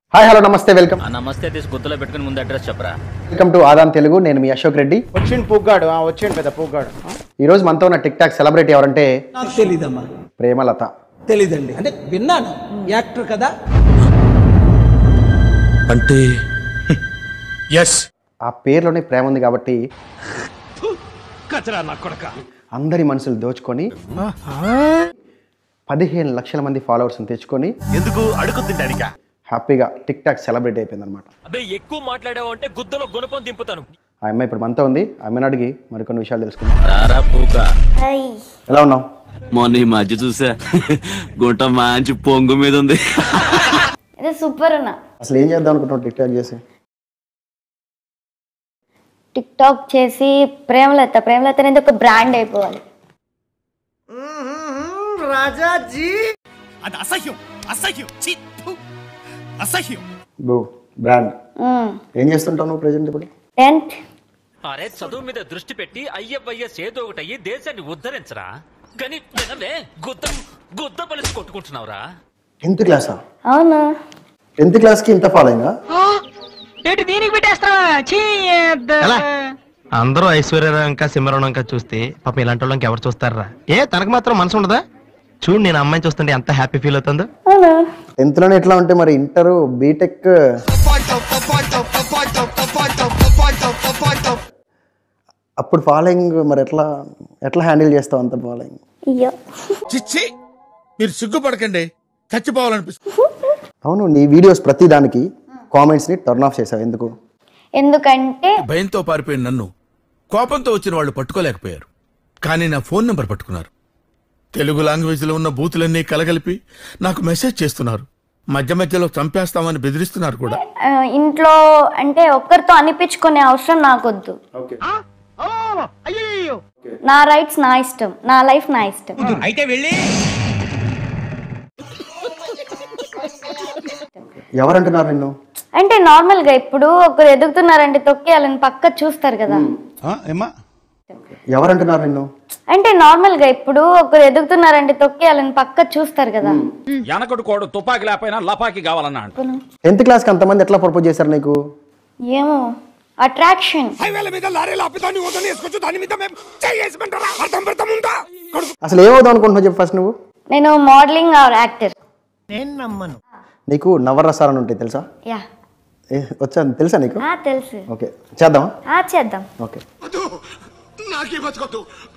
Hi hello నమస్తే welcome ఆ నమస్తే తీసి గుర్తులో పెట్టుకుని ముందు అడ్రస్ చెప్పరా వెల్కమ్ టు ఆదాన్ తెలుగు నేను మీ అశోక్ రెడ్డి వచ్చిండు పుగ్గాడు ఆ, వచ్చిండు పెద్ద పుగ్గాడు ఆ? ఈ రోజు మనతో ఉన్న టిక్ టాక్ సెలబ్రిటీ ఎవరంటే నాకు తెలీదమ్మా ప్రేమలత తెలీదండి అంటే విన్నాను యాక్టర్ కదా అంటే ఎస్ ఆ పేరులోనే ప్రేమ ఉంది కాబట్టి అందరి మనసులు దోచుకొని పదిహేను లక్షల మంది ఫాలోవర్స్ని తెచ్చుకొని ఎందుకు అడుగు తింటానికా హ్యాపీగా టిక్ టాక్ సెలబ్రిటీ అయిపోయింది అనమాట అదే ఎక్కువ మాట్లాడావు అంటే గుద్దలో గుణపం దింపుతాను ఆ అమ్మాయి ఇప్పుడు మనతో ఉంది ఆ అమ్మాయిని అడిగి మరికొన్ని విషయాలు తెలుసుకుందాం రారా పూక ఎలా ఉన్నావు మొన్న ఈ మధ్య చూసా గుంట మంచి పొంగు మీద ఉంది ఇది సూపర్ అన్న అసలు ఏం చేద్దాం అనుకుంటున్నావు టిక్ టాక్ చేసి టిక్ టాక్ చేసి ప్రేమలత ప్రేమలత అనేది ఒక బ్రాండ్ అయిపోవాలి అది అసహ్యం అసహ్యం ఛీ, ఫు. అసహ్యం బో బ్రాండ్ ఏం చేస్తుంటావు నువ్వు ప్రజెంట్ ఇప్పుడు టెన్త్ అరే చదువు మీద దృష్టి పెట్టి అయ్యవయ్య సేదో ఒకటి అయ్యి దేశాన్ని ఉద్ధరించరా కానీ వినలే గుద్ద గుద్ద పలిసి కొట్టుకుంటున్నావురా టెన్త్ క్లాసా అవును టెన్త్ క్లాస్కి ఇంత ఫాలోయింగా అందరూ ఐశ్వర్యరావు ఇంకా సింహరావు ఇంకా చూస్తే పాపం ఇలాంటి వాళ్ళకి ఎవరు చూస్తారా ఏ తనకు మాత్రం మనసు ఉండదా చూడు నేను అమ్మాయిని చూస్తుంటే ఎంత హ్యాపీ ఫీల్ అవుతుందో అవును టెన్త్లోనే ఎట్లా ఉంటే మరి ఇంటర్ బీటెక్ అప్పుడు ఫాలోయింగ్ మరి ఎట్లా ఎట్లా హ్యాండిల్ చేస్తావు అంత ఫాలోయింగ్ అయ్యో చిచ్చి మీరు సిగ్గుపడకండి చచ్చిపోవాలనిపిస్తుంది అవును నీ వీడియోస్ ప్రతి దానికి కామెంట్స్ని టర్న్ ఆఫ్ చేసావు ఎందుకు ఎందుకంటే భయంతో పారిపోయిన నన్ను కోపంతో వచ్చిన వాళ్ళు పట్టుకోలేకపోయారు కానీ నా ఫోన్ నెంబర్ పట్టుకున్నారు తెలుగు లాంగ్వేజ్లో ఉన్న బూతులన్నీ కలగలిపి నాకు మెసేజ్ చేస్తున్నారు మధ్య మధ్యలో చంపేస్తామని బెదిరిస్తున్నారు కూడా ఆ, ఇంట్లో అంటే ఒక్కరితో అనిపించుకునే అవసరం నాకొద్దు నా రైట్స్ నా ఇష్టం నా లైఫ్ నా ఇష్టం ఎవరంటున్నారు నిన్ను అంటే నార్మల్ గా ఇప్పుడు ఒకరు ఎదుగుతున్నారంటే తొక్కేయాలని పక్క చూస్తారు కదా ఎవరంటున్నారు నిన్ను అంటే నార్మల్ గా ఇప్పుడు ఒకరు ఎదుగుతున్నారంటే తొక్కేయాలని పక్క చూస్తారు కదా వెనకడు కోడు తుపాకి లేకపోయినా లపాకి కావాలన్నా టెన్త్ క్లాస్కి అంతమంది ఎట్లా ప్రపోజ్ చేశారు నీకు ఏమో అట్రాక్షన్ అసలు ఏమవుదాం అనుకుంటున్నావు చెప్పు ఫస్ట్ నువ్వు నేను మోడలింగ్ ఆర్ యాక్టర్ నీకు నవరసాలని ఉంటాయి తెలుసా యా ఏ, వచ్చా తెలుసా నీకు ఆ తెలుసు ఓకే చేద్దామా ఆ చేద్దాం ఓకే నాకే బతకొద్దు